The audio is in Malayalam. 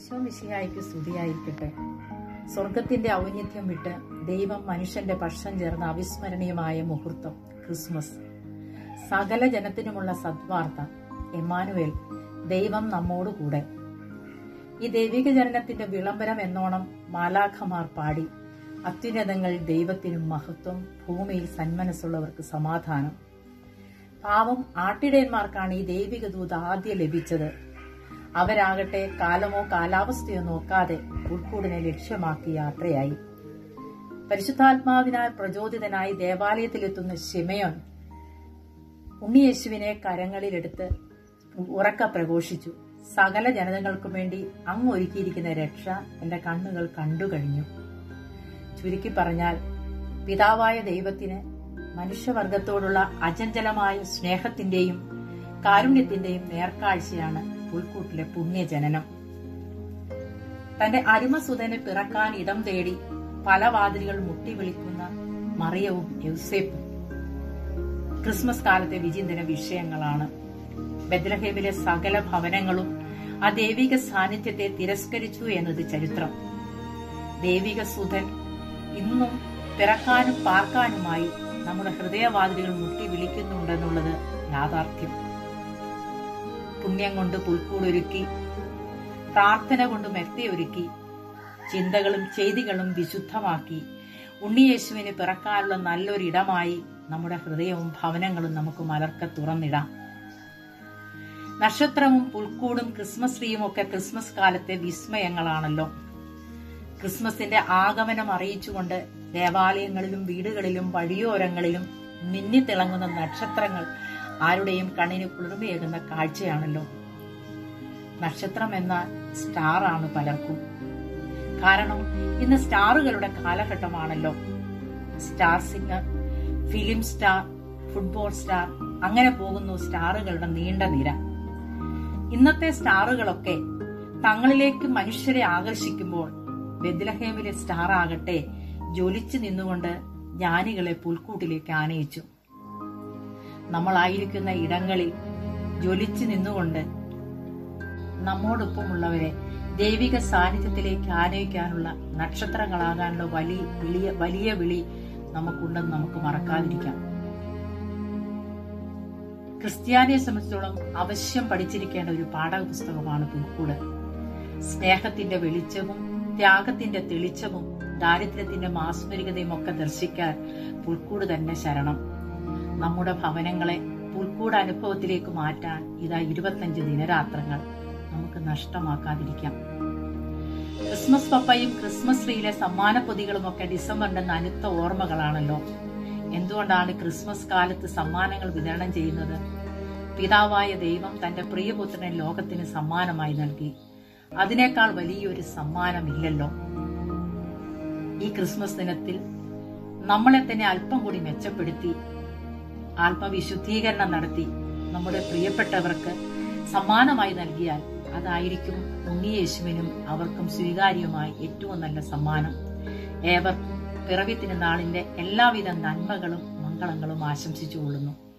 ഈശോ മിശിഹായ്ക്ക് സ്തുതിയായിരിക്കട്ടെ സ്വർഗത്തിന്റെ ഔന്നിത്യം വിട്ട് ദൈവം മനുഷ്യന്റെ പക്ഷം ചേർന്ന അവിസ്മരണീയമായ മുഹൂർത്തം ക്രിസ്മസ് സകല ജനത്തിനുമുള്ള സദ്വാർത്ത എമാനുവേൽ ദൈവം നമ്മോടുകൂടെ ഈ ദൈവിക ജനനത്തിന്റെ വിളംബരം എന്നോണം മാലാഖമാർ പാടി അത്യുന്നതങ്ങൾ ദൈവത്തിനും മഹത്വം ഭൂമിയിൽ സന്മനസ്സുള്ളവർക്ക് സമാധാനം പാവം ആട്ടിടയന്മാർക്കാണ് ഈ ദൈവിക ദൂത് ആദ്യം ലഭിച്ചത് അവരാകട്ടെ കാലമോ കാലാവസ്ഥയോ നോക്കാതെ ഉൾക്കൂടിനെ ലക്ഷ്യമാക്കി യാത്രയായി പരിശുദ്ധാത്മാവിനാൽ പ്രചോദിതനായി ദേവാലയത്തിലെത്തുന്ന ശിമയോൻ ഉണ്ണിയേശുവിനെ കരങ്ങളിലെടുത്ത് ഉറക്ക പ്രഘോഷിച്ചു സകല ജനതകൾക്കും വേണ്ടി അങ്ങ് ഒരുക്കിയിരിക്കുന്ന രക്ഷ എന്റെ കണ്ണുകൾ കണ്ടു കഴിഞ്ഞു ചുരുക്കി പറഞ്ഞാൽ പിതാവായ ദൈവത്തിന് മനുഷ്യവർഗത്തോടുള്ള അചഞ്ചലമായ സ്നേഹത്തിന്റെയും കാരുണ്യത്തിന്റെയും നേർക്കാഴ്ചയാണ് പുൽക്കൂട്ടിലെ പുണ്യജനനം തന്റെ അരുമസുതന് പിറക്കാൻ ഇടം തേടി പല വാതിലുകൾ മുട്ടി വിളിക്കുന്ന മറിയവും യൗസേപ്പും ക്രിസ്മസ് കാലത്തെ വിചിന്തന വിഷയങ്ങളാണ് ബദ്രഹേമിലെ സകല ഭവനങ്ങളും ആ ദൈവിക സാന്നിധ്യത്തെ തിരസ്കരിച്ചു എന്നത് ചരിത്രം ദൈവിക സുധൻ ഇന്നും പിറക്കാനും പാർക്കാനുമായി നമ്മുടെ ഹൃദയവാതിലുകൾ മുട്ടി വിളിക്കുന്നുണ്ടെന്നുള്ളത് യാഥാർത്ഥ്യം പുണ്യം കൊണ്ട് പുൽക്കൂടൊരുക്കി പ്രാർത്ഥന കൊണ്ട് മെത്തയൊരുക്കി ചിന്തകളും ചെയ്തികളും വിശുദ്ധമാക്കി ഉണ്ണിയേശുവിന് പിറക്കാനുള്ള നല്ലൊരിടമായി നമ്മുടെ ഹൃദയവും ഭവനങ്ങളും നമുക്ക് മലർക്ക തുറന്നിടാം നക്ഷത്രവും പുൽക്കൂടും ക്രിസ്മസ് ട്രീയും ഒക്കെ ക്രിസ്മസ് കാലത്തെ വിസ്മയങ്ങളാണല്ലോ ക്രിസ്മസിന്റെ ആഗമനം അറിയിച്ചുകൊണ്ട് ദേവാലയങ്ങളിലും വീടുകളിലും വഴിയോരങ്ങളിലും മിന്നിത്തിളങ്ങുന്ന നക്ഷത്രങ്ങൾ ആരുടെയും കണ്ണിന് കുളിർമയേകുന്ന കാഴ്ചയാണല്ലോ നക്ഷത്രം എന്ന സ്റ്റാർ ആണ് പലർക്കും കാരണം ഇന്ന് സ്റ്റാറുകളുടെ കാലഘട്ടമാണല്ലോ star singer film star football star അങ്ങനെ പോകുന്നു സ്റ്റാറുകളുടെ നീണ്ട നിര ഇന്നത്തെ സ്റ്റാറുകളൊക്കെ തങ്ങളിലേക്ക് മനുഷ്യരെ ആകർഷിക്കുമ്പോൾ ബെദ്ലഹേമിലെ സ്റ്റാർ ആകട്ടെ ജ്വലിച്ചു നിന്നുകൊണ്ട് ജ്ഞാനികളെ പുൽക്കൂട്ടിലേക്ക് ആനയിച്ചു നമ്മളായിരിക്കുന്ന ഇടങ്ങളിൽ ജ്വലിച്ചു നിന്നുകൊണ്ട് നമ്മോടൊപ്പമുള്ളവരെ ദൈവിക സാന്നിധ്യത്തിലേക്ക് ആനയിക്കാനുള്ള നക്ഷത്രങ്ങളാകാനുള്ള വലിയ വലിയ വലിയ വിളി നമുക്കുണ്ടെന്ന് നമുക്ക് മറക്കാതിരിക്കാം ക്രിസ്ത്യാനിയെ സംബന്ധിച്ചോളം അവശ്യം പഠിച്ചിരിക്കേണ്ട ഒരു പാഠപുസ്തകമാണ് പുൽക്കൂട് സ്നേഹത്തിന്റെ വെളിച്ചവും ത്യാഗത്തിന്റെ തെളിച്ചവും ദാരിദ്ര്യത്തിന്റെ മാസ്മരികതയും ഒക്കെ ദർശിക്കാൻ പുൽക്കൂട് തന്നെ ശരണം നമ്മുടെ ഭവനങ്ങളെ പുൽക്കൂട് അനുഭവത്തിലേക്ക് മാറ്റാൻ ഇതാ ഇരുപത്തഞ്ച് ദിനരാത്രങ്ങൾ നമുക്ക് നഷ്ടമാക്കാതിരിക്കാം ക്രിസ്മസ് പപ്പയും ക്രിസ്മസ് ട്രീയിലെ സമ്മാന പൊതികളും ഒക്കെ ഡിസംബറിന്റെ നനുത്ത ഓർമ്മകളാണല്ലോ എന്തുകൊണ്ടാണ് ക്രിസ്മസ് കാലത്ത് സമ്മാനങ്ങൾ വിതരണം ചെയ്യുന്നത് പിതാവായ ദൈവം തന്റെ പ്രിയപുത്രനെ ലോകത്തിന് സമ്മാനമായി നൽകി അതിനേക്കാൾ വലിയൊരു സമ്മാനമില്ലല്ലോ ഈ ക്രിസ്മസ് ദിനത്തിൽ നമ്മളെ തന്നെ അല്പം കൂടി മെച്ചപ്പെടുത്തി ആത്മവിശുദ്ധീകരണം നടത്തി നമ്മുടെ പ്രിയപ്പെട്ടവർക്ക് സമ്മാനമായി നൽകിയാൽ അതായിരിക്കും ഉണ്ണിയേശുവിനും അവർക്കും സ്വീകാര്യമായ ഏറ്റവും നല്ല സമ്മാനം ഏവർക്കും പിറവി തിരുനാളിന്റെ എല്ലാവിധ നന്മകളും മംഗളങ്ങളും ആശംസിച്ചുകൊള്ളുന്നു